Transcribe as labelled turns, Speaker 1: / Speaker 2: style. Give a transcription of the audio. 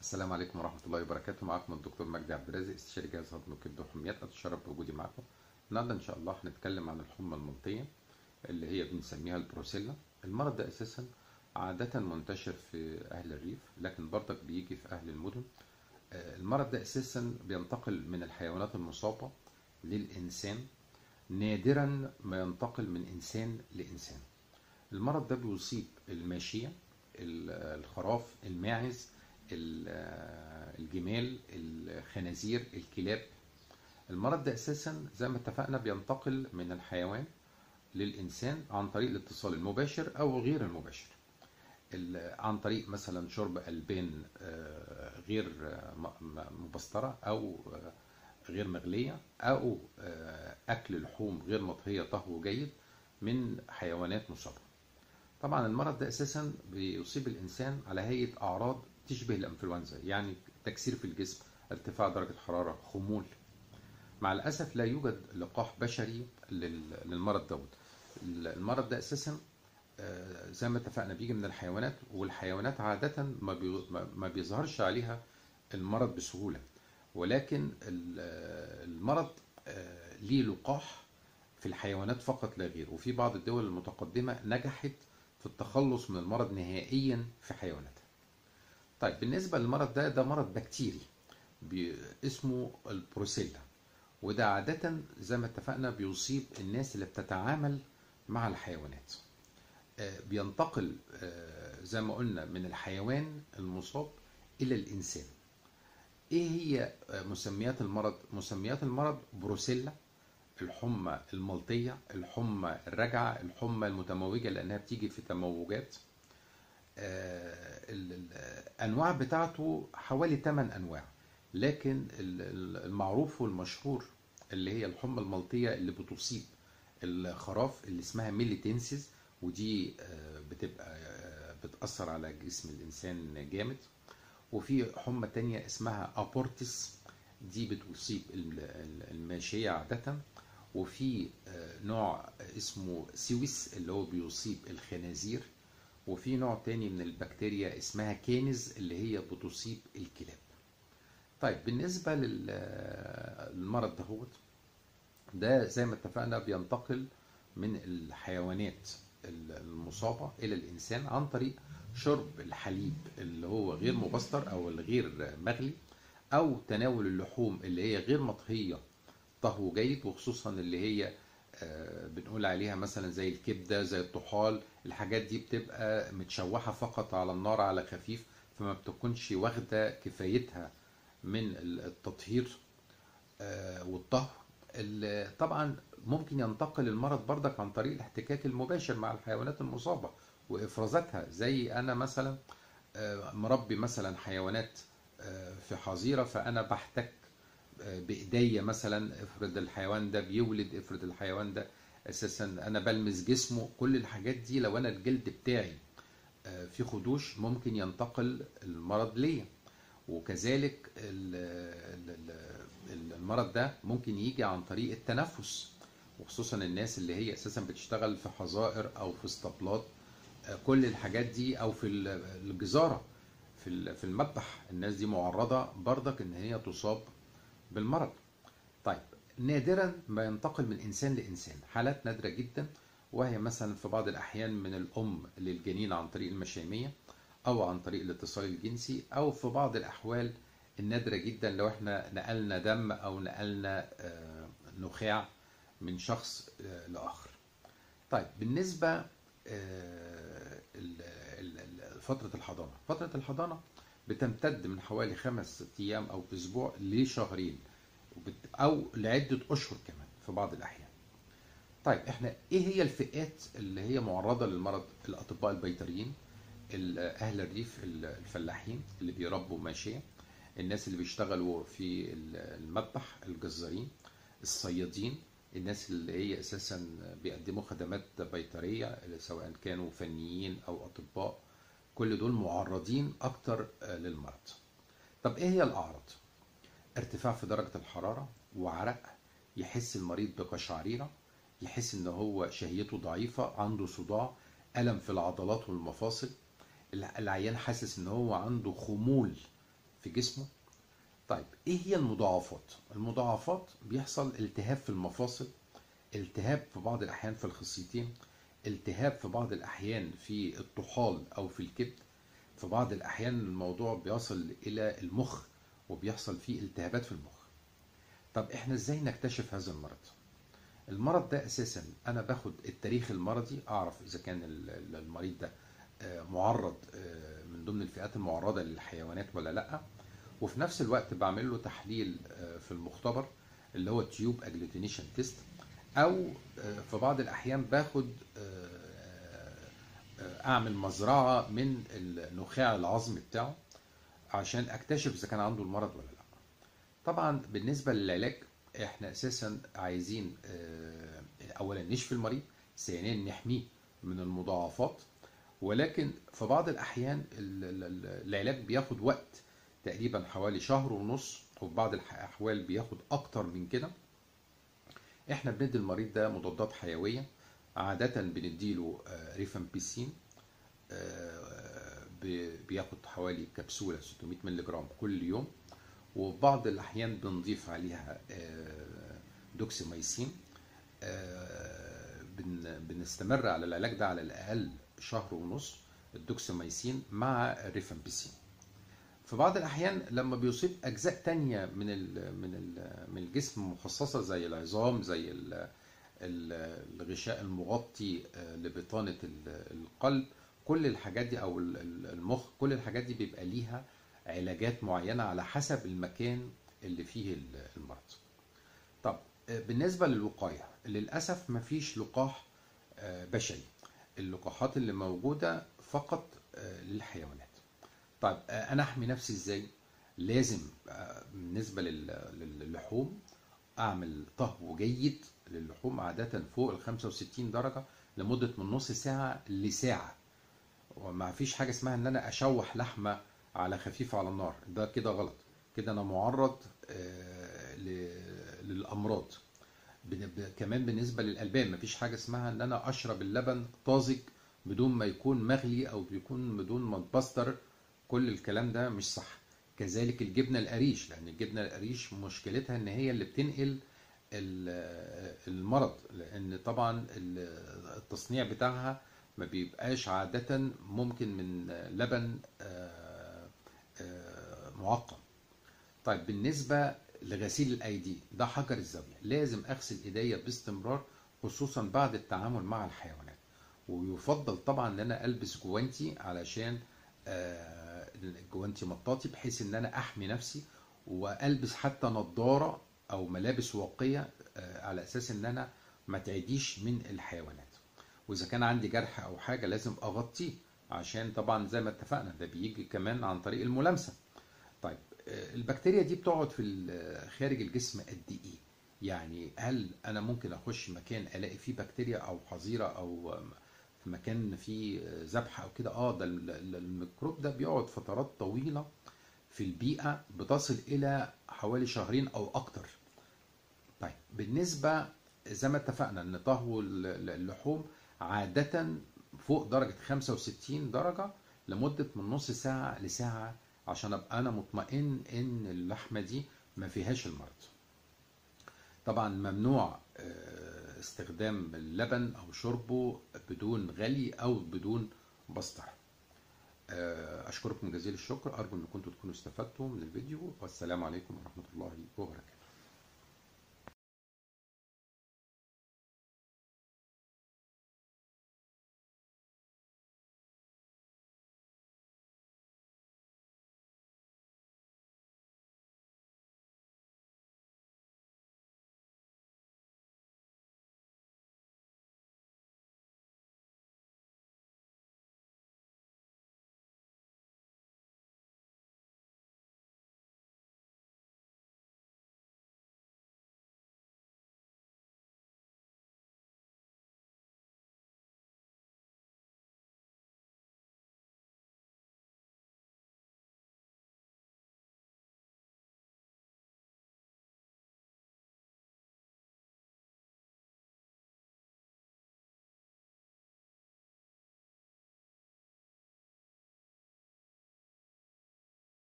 Speaker 1: السلام عليكم ورحمة الله وبركاته معكم الدكتور مجدي عبد الرازق استشاري جهاز هضم وكبد وحميات أتشرف بوجودي معكم النهارده إن شاء الله هنتكلم عن الحمى الملطية اللي هي بنسميها البروسيلا المرض ده أساسا عادة منتشر في أهل الريف لكن برضك بيجي في أهل المدن آه، المرض ده أساسا بينتقل من الحيوانات المصابة للإنسان نادرا ما ينتقل من إنسان لإنسان المرض ده بيصيب الماشية ال- الخراف الماعز ال- الجمال الخنازير الكلاب المرض ده اساسا زي ما اتفقنا بينتقل من الحيوان للانسان عن طريق الاتصال المباشر او غير المباشر ال- عن طريق مثلا شرب البان آه، غير آه، م- م- مبستره او آه، غير مغليه او آه، اكل لحوم غير مطهيه طهو جيد من حيوانات مصابه طبعا المرض ده اساسا بيصيب الانسان على هيئه اعراض تشبه الانفلونزا يعني تكسير في الجسم ارتفاع درجه حراره خمول مع الاسف لا يوجد لقاح بشري لل- للمرض دوت المرض ده اساسا آه، زي ما اتفقنا بيجي من الحيوانات والحيوانات عاده ما بي- ما- ما بيظهرش عليها المرض بسهوله ولكن ال- آه، المرض آه، ليه لقاح في الحيوانات فقط لا غير وفي بعض الدول المتقدمه نجحت في التخلص من المرض نهائيا في حيواناتها طيب بالنسبه للمرض ده ده مرض بكتيري بي- اسمه البروسيلا وده عادة زي ما اتفقنا بيصيب الناس اللي بتتعامل مع الحيوانات آه، بينتقل آه، زي ما قلنا من الحيوان المصاب إلى الإنسان إيه هي آه، مسميات المرض؟ مسميات المرض بروسيلا الحمى الملطية الحمى الرجعة الحمى المتموجة لأنها بتيجي في تموجات آه، ال- ال- الأنواع بتاعته حوالي 8 أنواع لكن ال- ال- المعروف والمشهور اللي هي الحمى الملطية اللي بتصيب الخراف اللي اسمها ميليتنسيس ودي آه، بتبقى آه، بتأثر على جسم الإنسان جامد وفي حمى تانية اسمها أبورتس دي بتصيب ال- ال- الماشية عادة وفي آه، نوع اسمه سويس اللي هو بيصيب الخنازير وفي نوع تاني من البكتيريا اسمها كينز اللي هي بتصيب الكلاب طيب بالنسبة لل- للمرض دهوت ده زي ما اتفقنا بينتقل من الحيوانات المصابة إلى الإنسان عن طريق شرب الحليب اللي هو غير مبستر أو الغير مغلي أو تناول اللحوم اللي هي غير مطهية طهو جيد وخصوصا اللي هي آه، بنقول عليها مثلا زي الكبدة زي الطحال الحاجات دي بتبقى متشوحة فقط على النار على خفيف فما بتكونش واخدة كفايتها من التطهير آه، والطهو ال- طبعا ممكن ينتقل المرض بردك عن طريق الاحتكاك المباشر مع الحيوانات المصابة وإفرازاتها زي أنا مثلا آه، مربي مثلا حيوانات آه، في حظيرة فأنا بحتك آه، بإيديا مثلا افرض الحيوان ده بيولد افرض الحيوان ده أساسا أنا بلمس جسمه كل الحاجات دي لو أنا الجلد بتاعي آه، في خدوش ممكن ينتقل المرض ليا وكذلك ال- ال- ال- المرض ده ممكن يجي عن طريق التنفس وخصوصا الناس اللي هي اساسا بتشتغل في حظائر او في اسطبلات آه، كل الحاجات دي او في ال- الجزاره في ال- في المذبح الناس دي معرضه برضك ان هي تصاب بالمرض طيب نادرا ما ينتقل من انسان لانسان حالات نادره جدا وهي مثلا في بعض الاحيان من الام للجنين عن طريق المشيميه او عن طريق الاتصال الجنسي او في بعض الاحوال النادره جدا لو احنا نقلنا دم او نقلنا آه، نخاع من شخص آه، لاخر طيب بالنسبه آه، ال- ال- ال- فتره الحضانه فتره الحضانه بتمتد من حوالي خمس ايام او اسبوع لشهرين وبت- او لعده اشهر كمان في بعض الاحيان طيب احنا ايه هي الفئات اللي هي معرضه للمرض الاطباء البيطريين ال- اهل الريف ال- الفلاحين اللي بيربوا ماشيه الناس اللي بيشتغلوا في ال- المذبح الجزارين الصيادين الناس اللي هي اساسا بيقدموا خدمات بيطريه سواء كانوا فنيين او اطباء كل دول معرضين اكتر آه، للمرض طب ايه هي الاعراض ارتفاع في درجه الحراره وعرق يحس المريض بقشعريره يحس ان هو شهيته ضعيفه عنده صداع الم في العضلات والمفاصل العيان حاسس ان هو عنده خمول في جسمه طيب ايه هي المضاعفات المضاعفات بيحصل التهاب في المفاصل التهاب في بعض الاحيان في الخصيتين التهاب في بعض الاحيان في الطحال او في الكبد في بعض الاحيان الموضوع بيصل الى المخ وبيحصل فيه التهابات في المخ طب احنا ازاي نكتشف هذا المرض المرض ده اساسا انا باخد التاريخ المرضي اعرف اذا كان المريض ده معرض من ضمن الفئات المعرضه للحيوانات ولا لا وفي نفس الوقت بعمل له تحليل في المختبر اللي هو تيوب اجلوتينيشن تيست او في بعض الاحيان باخد اعمل مزرعه من النخاع العظمي بتاعه عشان اكتشف اذا كان عنده المرض ولا لا طبعا بالنسبه للعلاج احنا اساسا عايزين اولا نشفي المريض ثانيا نحميه من المضاعفات ولكن في بعض الاحيان العلاج بياخد وقت تقريبا حوالي شهر ونص وفي بعض الاحوال بياخد اكتر من كده احنا بندي المريض ده مضادات حيويه عاده بنديله ريفامبيسين بياخد حوالي كبسوله 600 مللي جرام كل يوم وفي بعض الاحيان بنضيف عليها دوكسيمايسين بنستمر على العلاج ده على الاقل شهر ونص الدوكسيمايسين مع الريفامبيسين في بعض الاحيان لما بيصيب اجزاء تانية من ال من ال من الجسم مخصصه زي العظام زي ال الغشاء المغطي لبطانه القلب كل الحاجات دي او المخ كل الحاجات دي بيبقى ليها علاجات معينه على حسب المكان اللي فيه المرض طب بالنسبه للوقايه للاسف مفيش لقاح بشري اللقاحات اللي موجوده فقط للحيوانات طيب انا احمي نفسي ازاي لازم بالنسبه للحوم اعمل طهو جيد للحوم عاده فوق ال 65 درجه لمده من نص ساعه لساعه وما فيش حاجه اسمها ان انا اشوح لحمه على خفيف على النار ده كده غلط كده انا معرض للامراض كمان بالنسبه للالبان مفيش حاجه اسمها ان انا اشرب اللبن طازج بدون ما يكون مغلي او بيكون بدون ما اتبستر كل الكلام ده مش صح كذلك الجبنه القريش لان الجبنه القريش مشكلتها ان هي اللي بتنقل المرض لان طبعا التصنيع بتاعها ما بيبقاش عادة ممكن من لبن معقم طيب بالنسبة لغسيل الأيدي ده حجر الزاوية لازم أغسل إيديا باستمرار خصوصا بعد التعامل مع الحيوانات ويفضل طبعا ان انا البس جوانتي علشان جوانتي مطاطي بحيث ان انا احمي نفسي والبس حتى نظاره او ملابس واقيه على اساس ان انا ما تعديش من الحيوانات واذا كان عندي جرح او حاجه لازم اغطيه عشان طبعا زي ما اتفقنا ده بيجي كمان عن طريق الملامسه طيب البكتيريا دي بتقعد في خارج الجسم قد ايه يعني هل انا ممكن اخش مكان الاقي فيه بكتيريا او حظيره او في مكان فيه ذبح او كده اه ده الميكروب ده بيقعد فترات طويله في البيئه بتصل الى حوالي شهرين او اكتر طيب بالنسبه زي ما اتفقنا ان طهو اللحوم عاده فوق درجه 65 درجه لمده من نص ساعه لساعه عشان ابقى انا مطمئن ان اللحمه دي ما فيهاش المرض طبعا ممنوع استخدام اللبن او شربه بدون غلي او بدون بسطر اشكركم جزيل الشكر ارجو ان كنتم تكونوا استفدتوا من الفيديو والسلام عليكم ورحمه الله وبركاته